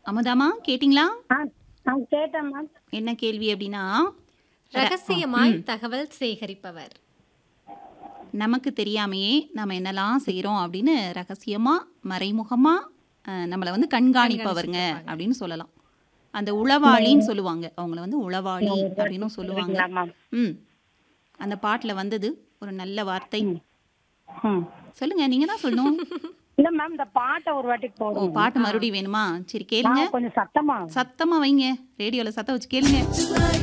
அமுதாமா கேட்டிங்களா ஆ ஆ கேட்டேன் மேம் என்ன கேள்வி அப்படின்னா ரகசியமாய் தகவல் சேகரிப்பவர் நமக்கு தெரியாமையே நம்ம என்னெல்லாம் செய்கிறோம் அப்படின்னு ரகசியமாக மறைமுகமாக நம்மளை வந்து கண்காணிப்பவருங்க அப்படின்னு சொல்லலாம் அந்த உளவாளின்னு சொல்லுவாங்க அவங்கள வந்து உளவாளி அப்படின்னு சொல்லுவாங்க சரிங்களா மேம் ம் அந்த பாட்டில் வந்தது ஒரு நல்ல வார்த்தை ம் சொல்லுங்க நீங்க தான் சொல்லணும் இல்ல மேம் இந்த பாட்டை ஒரு வாட்டி ஓ போடுங்க பாட்டு மறுபடியும் வேணுமா சரி கேளுங்க ஆ, கொஞ்சம் சத்தமா சத்தமா வைங்க ரேடியோல சத்தம் வச்சு கேளுங்க